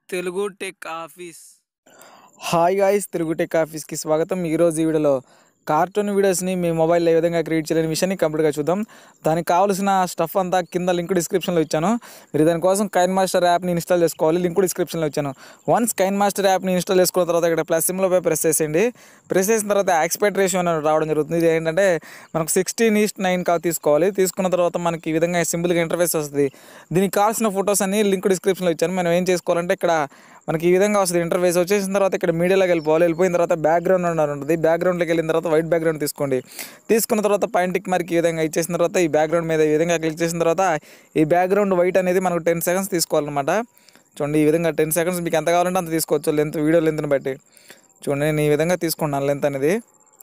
Telugu tech office hi guys Telugu tech ఆఫీస్కి స్వాగతం ఈరోజు ఈ వీడియోలో కార్టూన్ వీడియోస్ని మీ మొబైల్లో ఏ విధంగా క్రియేట్ చేయాలనే విషయాన్ని కంప్లీట్గా చూద్దాం దానికి కావాల్సిన స్టఫ్ అంతా కింద లింక్ డిస్క్రిప్షన్లో ఇచ్చాను మీరు దానికోసం కైన్ మాస్టర్ యాప్ని ఇన్స్టాల్ చేసుకోవాలి లింక్ డిస్క్రిప్షన్లో ఇచ్చాను వన్స్ కైన్ మాస్టర్ యాప్ని ఇన్స్టాల్ చేసుకున్న తర్వాత ఇక్కడ ప్లస్ సిమ్లో పోయి ప్రెస్ చేసేయండి ప్రెస్ చేసిన తర్వాత ఎక్స్పెక్ట్ రేషియో అనేది రావడం జరుగుతుంది ఇది ఏంటంటే మనకు సిక్స్టీన్ ఈస్ట్ నైన్ కా తీసుకోవాలి తీసుకున్న తర్వాత మనకి ఈ విధంగా సింపుల్గా ఇంటర్ఫేస్ వస్తుంది దీనికి కావాల్సిన ఫొటోస్ అన్ని లింక్ డిస్క్రిప్షన్లో ఇచ్చాను మనం ఏం చేసుకోవాలంటే ఇక్కడ మనకి ఈ విధంగా వస్తుంది ఇంటర్ఫేస్ వచ్చేసిన తర్వాత ఇక్కడ మీడియాలోకి వెళ్ళిపోవాలి వెళ్ళిపోయిన తర్వాత బ్యాక్గ్రౌండ్ అని ఉంటుంది బ్యాక్గ్రౌండ్లోకి వెళ్ళిన తర్వాత వైట్ బ్యాక్గ్రౌండ్ తీసుకోండి తీసుకున్న తర్వాత పైన టిక్ మార్క్ ఈ విధంగా ఇచ్చేసిన తర్వాత ఈ బ్యాక్గ్రౌండ్ మీద ఈ విధంగా క్లిక్ చేసిన తర్వాత ఈ బ్యాక్గ్రౌండ్ వైట్ అనేది మనకు టెన్ సెకండ్స్ తీసుకోవాలన్నమాట చూడండి ఈ విధంగా టెన్ సెకండ్స్ మీకు ఎంత కావాలంటే అంత తీసుకోవచ్చు లెంత్ వీడియో లెంత్ని బట్టి చూడండి నేను ఈ విధంగా తీసుకున్నాను లెంత్ అనేది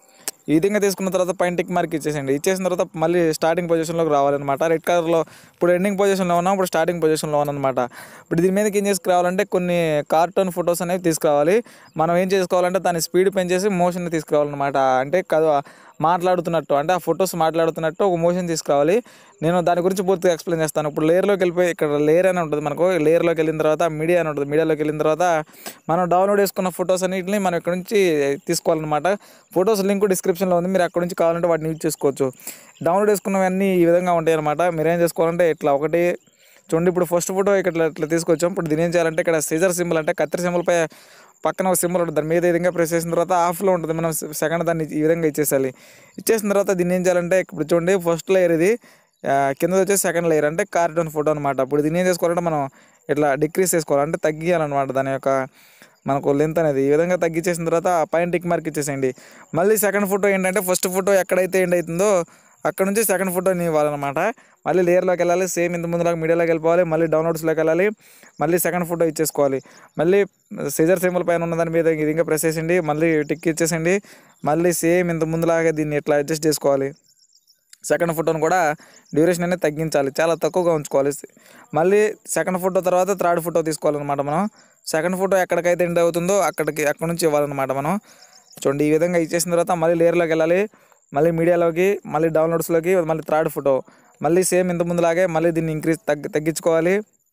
ఈ విధంగా తీసుకున్న తర్వాత పైన టిక్ మార్క్ ఇచ్చేసండి ఇచ్చేసిన తర్వాత మళ్ళీ స్టార్టింగ్ పొజిషన్లోకి రావాలన్నమాట రెడ్ కలర్లో ఇప్పుడు ఎండింగ్ పొజిషన్లో ఉన్నాం ఇప్పుడు స్టార్టింగ్ పొజిషన్లో ఉన్నానమాట ఇప్పుడు దీని మీదకి ఏం చేసుకురావాలంటే కొన్ని కార్టూన్ ఫొటోస్ అనేవి తీసుకురావాలి మనం ఏం చేసుకోవాలంటే దాని స్పీడ్ పెంచేసి మోషన్ తీసుకురావాలన్నమాట అంటే కాదు మాట్లాడుతున్నట్టు అంటే ఆ ఫొటోస్ మాట్లాడుతున్నట్టు ఒక మోషన్ తీసుకురావాలి నేను దాని గురించి పూర్తిగా ఎక్స్ప్లెయిన్ చేస్తాను ఇప్పుడు లేయర్లోకి వెళ్ళిపోయి ఇక్కడ లేయర్ అని ఉంటుంది మనకు లేయర్లోకి వెళ్ళిన తర్వాత మీడియా అని ఉంటుంది మీడియాలోకి వెళ్ళిన తర్వాత మనం డౌన్లోడ్ చేసుకున్న ఫొటోస్ అన్నింటిని మనం ఇక్కడ నుంచి తీసుకోవాలన్నమాట ఫొటోస్ లింక్ డిస్క్రిప్షన్లో ఉంది మీరు అక్కడ నుంచి కావాలంటే వాటిని యూజ్ చేసుకోవచ్చు డౌన్లోడ్ చేసుకున్నవన్నీ ఈ విధంగా ఉంటాయి అనమాట మీరు ఏం చేసుకోవాలంటే ఇట్లా ఒకటి చూడండి ఇప్పుడు ఫస్ట్ ఫోటో ఇక్కడ ఇట్లా తీసుకొచ్చాం ఇప్పుడు దీని ఏం చేయాలంటే ఇక్కడ సీజర్ సింబల్ అంటే కత్తిరి సింబల్ పై పక్కన ఒక సింబల్ ఉంటుంది దాని మీద ఈ విధంగా ప్రెస్ చేసిన తర్వాత ఆఫ్లో ఉంటుంది మనం సెకండ్ దాన్ని ఈ విధంగా ఇచ్చేసాలి ఇచ్చేసిన తర్వాత దీన్ని ఏం చేయాలంటే ఇప్పుడు చూడండి ఫస్ట్ లేయర్ ఇది ఆ, కింద వచ్చేసి సెకండ్ లేయర్ అంటే కార్టూన్ ఫోటో అనమాట ఇప్పుడు దీన్ని ఏం చేసుకోవాలంటే మనం ఇట్లా డిక్రీస్ చేసుకోవాలి అంటే తగ్గియాలన్నమాట దాని యొక్క మనకు లెంత్ అనేది ఈ విధంగా తగ్గించేసిన తర్వాత ఆ పైన టిక్ మార్క్ ఇచ్చేసేయండి మళ్ళీ సెకండ్ ఫోటో ఏంటంటే ఫస్ట్ ఫోటో ఎక్కడైతే ఎండ్ అవుతుందో అక్కడ నుంచి సెకండ్ ఫోటోని ఇవ్వాలన్నమాట మళ్ళీ లేయర్లోకి వెళ్ళాలి సేమ్ ఇంత ముందులాగా మీడియాలోకి వెళ్ళిపోవాలి మళ్ళీ డౌన్లోడ్స్లోకి వెళ్ళాలి మళ్ళీ సెకండ్ ఫోటో ఇచ్చేసుకోవాలి మళ్ళీ సీజర్ సింబల్ పైన ఉన్న దాని మీద ఇది ఇంకా ప్రెస్ చేసేయండి మళ్ళీ టిక్ ఇచ్చేసేయండి మళ్ళీ సేమ్ ఇంత ముందులాగా దీన్ని ఇట్లా అడ్జస్ట్ చేసుకోవాలి సెకండ్ ఫోటోను కూడా డ్యూరేషన్ అనేది తగ్గించాలి చాలా తక్కువగా ఉంచుకోవాలి మళ్ళీ సెకండ్ ఫోటో తర్వాత థర్డ్ ఫోటో తీసుకోవాలన్నమాట మనం సెకండ్ ఫోటో ఎక్కడికైతే ఎండ్ అవుతుందో అక్కడికి అక్కడ నుంచి ఇవ్వాలన్నమాట మనం చూడండి ఈ విధంగా ఇచ్చేసిన తర్వాత మళ్ళీ లేయర్లోకి వెళ్ళాలి మళ్ళీ మీడియాలోకి మళ్ళీ డౌన్లోడ్స్లోకి మళ్ళీ థర్డ్ ఫోటో మళ్ళీ సేమ్ ఇంత ముందులాగే మళ్ళీ దీన్ని ఇంక్రీజ్ తగ్గి తగ్గించుకోవాలి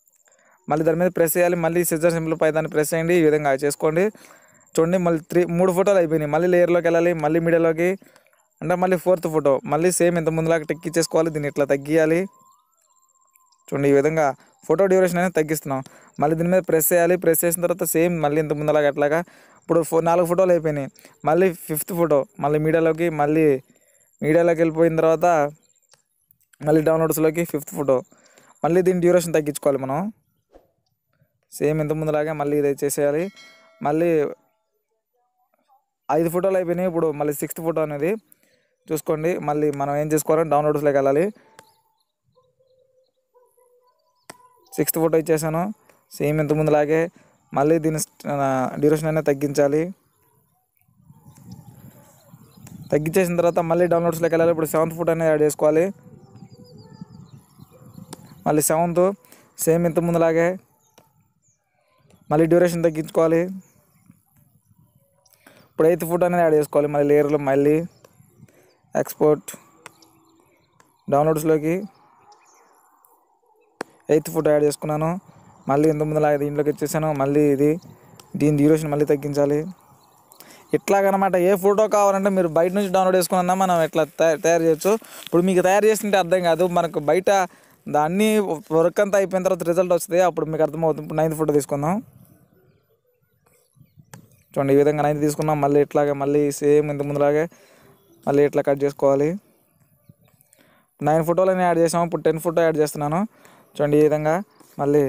మళ్ళీ దాని మీద ప్రెస్ చేయాలి మళ్ళీ సిజర్ సింపుల్ పై దాన్ని ప్రెస్ చేయండి ఈ విధంగా చేసుకోండి చూడండి మళ్ళీ త్రీ మూడు ఫోటోలు అయిపోయినాయి మళ్ళీ లేయర్లోకి వెళ్ళాలి మళ్ళీ మీడియాలోకి అంటే మళ్ళీ ఫోర్త్ ఫోటో మళ్ళీ సేమ్ ఇంత ముందులాగా టిక్ ఇచ్చేసుకోవాలి దీన్ని ఇట్లా తగ్గియాలి చూడండి ఈ విధంగా ఫోటో డ్యూరేషన్ అనేది తగ్గిస్తున్నాం మళ్ళీ దీని మీద ప్రెస్ చేయాలి ప్రెస్ చేసిన తర్వాత సేమ్ మళ్ళీ ఇంత ముందులాగా అట్లాగా ఇప్పుడు ఫో నాలుగు ఫోటోలు అయిపోయినాయి మళ్ళీ ఫిఫ్త్ ఫోటో మళ్ళీ మీడియాలోకి మళ్ళీ మీడియాలోకి వెళ్ళిపోయిన తర్వాత మళ్ళీ డౌన్లోడ్స్లోకి ఫిఫ్త్ ఫోటో మళ్ళీ దీని డ్యూరేషన్ తగ్గించుకోవాలి మనం సేమ్ ఇంత ముందులాగే మళ్ళీ ఇది చేసేయాలి మళ్ళీ ఐదు ఫోటోలు అయిపోయినాయి ఇప్పుడు మళ్ళీ సిక్స్త్ ఫోటో అనేది చూసుకోండి మళ్ళీ మనం ఏం చేసుకోవాలంటే డౌన్లోడ్స్లోకి వెళ్ళాలి సిక్స్త్ ఫోటో ఇచ్చేసాను సేమ్ ఇంత ముందులాగే మళ్ళీ దీని డ్యూరేషన్ అనేది తగ్గించాలి తగ్గించేసిన తర్వాత మళ్ళీ డౌన్లోడ్స్లోకి వెళ్ళాలి ఇప్పుడు సెవెంత్ ఫోటో అనేది యాడ్ చేసుకోవాలి మళ్ళీ సెవెంత్ సేమ్ ఇంత ముందులాగే మళ్ళీ డ్యూరేషన్ తగ్గించుకోవాలి ఇప్పుడు ఎయిత్ ఫోటో అనేది యాడ్ చేసుకోవాలి మళ్ళీ లేయర్లో మళ్ళీ ఎక్స్పోర్ట్ డౌన్లోడ్స్లోకి ఎయిత్ ఫోటో యాడ్ చేసుకున్నాను మళ్ళీ ఇంత ముందులాగా దీంట్లోకి వచ్చేసాను మళ్ళీ ఇది దీని డ్యూరేషన్ మళ్ళీ తగ్గించాలి ఇట్లాగనమాట ఏ ఫోటో కావాలంటే మీరు బయట నుంచి డౌన్లోడ్ చేసుకున్నా మనం ఇట్లా తయా- తయారు చేయొచ్చు ఇప్పుడు మీకు తయారు చేస్తుంటే అర్థం కాదు మనకు బయట దాన్ని వర్క్ అంతా అయిపోయిన తర్వాత రిజల్ట్ వస్తుంది అప్పుడు మీకు అర్థమవుతుంది ఇప్పుడు నైన్త్ ఫోటో తీసుకుందాం చూడండి ఈ విధంగా నైన్త్ తీసుకున్నాం మళ్ళీ ఇట్లాగే మళ్ళీ సేమ్ ఇంత ముందులాగే మళ్ళీ ఇట్లా కట్ చేసుకోవాలి నైన్ ఫోటోలని యాడ్ చేసాము ఇప్పుడు టెన్ ఫోటో యాడ్ చేస్తున్నాను చూడండి ఈ విధంగా మళ్ళీ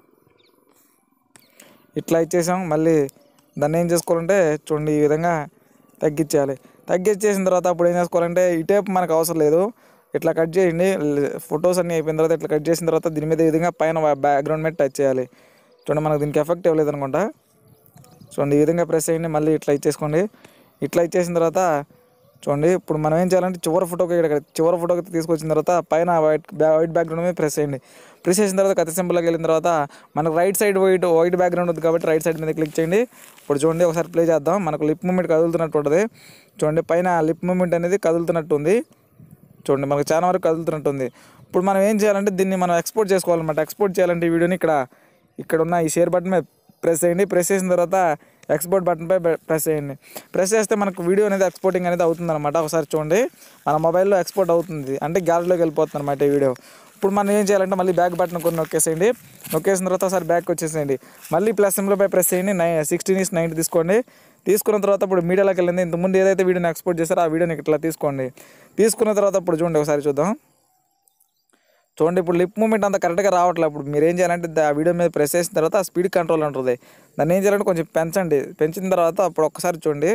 ఇట్లా ఇచ్చేసాం మళ్ళీ దాన్ని ఏం చేసుకోవాలంటే చూడండి ఈ విధంగా తగ్గించేయాలి తగ్గించేసిన తర్వాత అప్పుడు ఏం చేసుకోవాలంటే ఈ టేప్ మనకు అవసరం లేదు ఇట్లా కట్ చేయండి ఫొటోస్ అన్నీ అయిపోయిన తర్వాత ఇట్లా కట్ చేసిన తర్వాత దీని మీద ఈ విధంగా పైన బ్యాక్గ్రౌండ్ మీద టచ్ చేయాలి చూడండి మనకు దీనికి ఎఫెక్ట్ ఇవ్వలేదు అనుకుంటా చూడండి ఈ విధంగా ప్రెస్ చేయండి మళ్ళీ ఇట్లా ఇచ్చేసుకోండి ఇట్లా ఇచ్చేసిన తర్వాత చూడండి ఇప్పుడు మనం ఏం చేయాలంటే చివరి ఫోటోకి ఇక్కడ చివరి ఫోటోకి తీసుకొచ్చిన తర్వాత పైన వైట్ వైట్ బ్యాక్గ్రౌండ్ మీద ప్రెస్ చేయండి ప్రెస్ చేసిన తర్వాత కత్తి సింబల్లోకి వెళ్ళిన తర్వాత మనకు right side white white background ఉంది కాబట్టి రైట్ సైడ్ మీద క్లిక్ చేయండి ఇప్పుడు చూడండి ఒకసారి ప్లే చేద్దాం మనకు లిప్ మూమెంట్ కదులుతున్నట్టు ఉంటుంది చూడండి పైన లిప్ మూమెంట్ అనేది కదులుతున్నట్టు ఉంది చూడండి మనకు చాలా వరకు కదులుతున్నట్టుంది ఇప్పుడు మనం ఏం చేయాలంటే దీన్ని మనం ఎక్స్పోర్ట్ చేసుకోవాలన్నమాట ఎక్స్పోర్ట్ చేయాలంటే ఈ వీడియోని ఇక్కడ ఇక్కడ ఉన్న ఈ షేర్ బటన్ మీద ప్రెస్ చేయండి ప్రెస్ చేసిన తర్వాత ఎక్స్పోర్ట్ బటన్పై ప్రెస్ చేయండి ప్రెస్ చేస్తే మనకు వీడియో అనేది ఎక్స్పోర్టింగ్ అనేది అవుతుంది అనమాట ఒకసారి చూడండి మన మొబైల్లో ఎక్స్పోర్ట్ అవుతుంది అంటే గ్యాలరీలోకి వెళ్ళిపోతుంది అనమాట ఈ వీడియో ఇప్పుడు మనం ఏం చేయాలంటే మళ్ళీ బ్యాక్ బటన్ కొన్ని నొక్కేసేయండి నొక్కేసిన తర్వాత ఒకసారి బ్యాక్ వచ్చేసేయండి మళ్ళీ ప్లస్ సింబల్పై ప్రెస్ చేయండి నై సిక్స్టీన్ ఇస్ నైన్టీ తీసుకోండి తీసుకున్న తర్వాత ఇప్పుడు మీడియాలోకి వెళ్ళింది ఇంతకుముందు ఏదైతే వీడియోని ఎక్స్పోర్ట్ చేస్తారో ఆ వీడియోని ఇట్లా తీసుకోండి తీసుకున్న తర్వాత ఇప్పుడు చూడండి ఒకసారి చూద్దాం చూడండి ఇప్పుడు లిప్ మూమెంట్ అంత కరెక్ట్గా రావట్లేదు ఇప్పుడు మీరు ఏం చేయాలంటే దా- ఆ వీడియో మీద ప్రెస్ చేసిన తర్వాత ఆ స్పీడ్ కంట్రోల్ ఉంటుంది దాన్ని ఏం చేయాలంటే కొంచెం పెంచండి పెంచిన తర్వాత అప్పుడు ఒక్కసారి చూడండి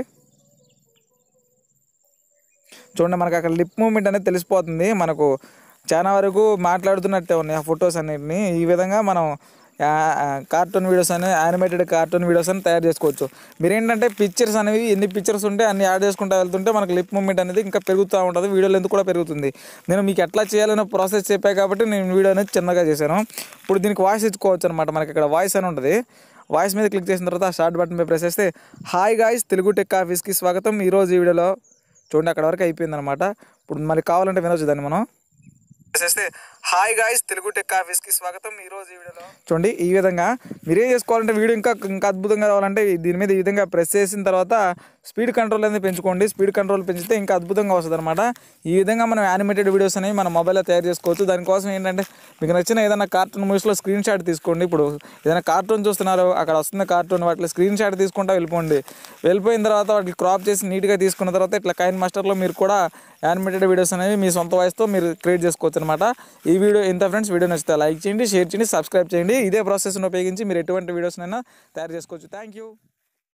చూడండి మనకు అక్కడ లిప్ మూమెంట్ అనేది తెలిసిపోతుంది మనకు చాలా వరకు మాట్లాడుతున్నట్టే ఉన్నాయి ఆ ఫొటోస్ అన్నిటిని ఈ విధంగా మనం కార్టూన్ వీడియోస్ అని యానిమేటెడ్ కార్టూన్ వీడియోస్ అని తయారు చేసుకోవచ్చు మీరు ఏంటంటే పిక్చర్స్ అనేవి ఎన్ని పిక్చర్స్ ఉంటే అన్ని యాడ్ చేసుకుంటూ వెళ్తుంటే మనకు లిప్ మూమెంట్ అనేది ఇంకా పెరుగుతూ ఉంటుంది వీడియో లెంత్ కూడా పెరుగుతుంది నేను మీకు ఎట్లా చేయాలనే ప్రాసెస్ చెప్పా కాబట్టి నేను వీడియో అనేది చిన్నగా చేశాను ఇప్పుడు దీనికి వాయిస్ ఇచ్చుకోవచ్చు అనమాట మనకి ఇక్కడ వాయిస్ అని ఉంటుంది వాయిస్ మీద క్లిక్ చేసిన తర్వాత స్టార్ట్ బటన్ మీద ప్రెస్ చేస్తే హాయ్ గాయ్స్ తెలుగు టెక్ ఆఫీస్కి స్వాగతం ఈరోజు ఈ వీడియోలో చూడండి అక్కడ వరకు అయిపోయింది అనమాట ఇప్పుడు మరి కావాలంటే వినొచ్చు దాన్ని మనం చేస్తే హాయ్ గాయ్స్ తెలుగు టెక్ ఆఫీస్కి స్వాగతం ఈ రోజు ఈ వీడియోలో చూడండి ఈ విధంగా మీరు ఏం చేసుకోవాలంటే వీడియో ఇంకా ఇంకా అద్భుతంగా రావాలంటే దీని మీద ఈ విధంగా ప్రెస్ చేసిన తర్వాత స్పీడ్ కంట్రోల్ అనేది పెంచుకోండి స్పీడ్ కంట్రోల్ పెంచితే ఇంకా అద్భుతంగా వస్తుంది అనమాట ఈ విధంగా మనం యానిమేటెడ్ వీడియోస్ అనేవి మన మొబైల్లో తయారు చేసుకోవచ్చు దానికోసం ఏంటంటే మీకు నచ్చిన ఏదైనా కార్టూన్ మూవీస్లో స్క్రీన్ షాట్ తీసుకోండి ఇప్పుడు ఏదైనా కార్టూన్ చూస్తున్నారు అక్కడ వస్తున్న కార్టూన్ వాటిలో స్క్రీన్ షాట్ తీసుకుంటా వెళ్ళిపోండి వెళ్ళిపోయిన తర్వాత వాటిని క్రాప్ చేసి నీట్గా తీసుకున్న తర్వాత ఇట్లా కైన్ మాస్టర్లో మీరు కూడా యానిమేటెడ్ వీడియోస్ అనేవి మీ సొంత వాయిస్తో మీరు క్రియేట్ చేసుకోవచ్చు అనమాట ఈ వీడియో ఇంత ఫ్రెండ్స్ వీడియో నచ్చితే లైక్ చేయండి షేర్ చేయండి సబ్స్క్రైబ్ చేయండి ఇదే ప్రాసెస్ను ఉపయోగించి మీరు ఎటువంటి వీడియోస్నైనా తయారు చేసుకోవచ్చు థ్యాంక్ యూ